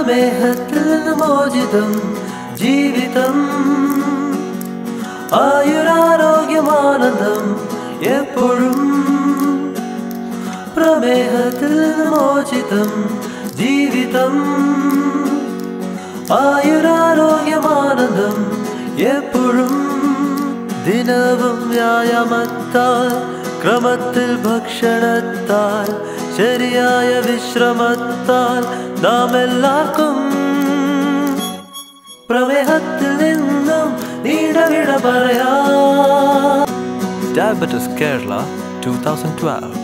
പ്രമേഹത്തിൽ നിന്ന് മോചിതം ജീവിതം ആയുരാരോഗ്യമാനന്ദം എപ്പോഴും പ്രമേഹത്തിൽ നിന്ന് മോചിതം ജീവിതം ആയുരാരോഗ്യമാനന്ദം എപ്പോഴും ദിനവും വ്യായാമത്താൽ ക്രമത്തിൽ ഭക്ഷണത്താൽ ശരിയായ വിശ്രമത്താൽ നാം എല്ലാവർക്കും പ്രമേഹത്തിൽ നിന്നും നീടവിട പറയാം Diabetes Kerala 2012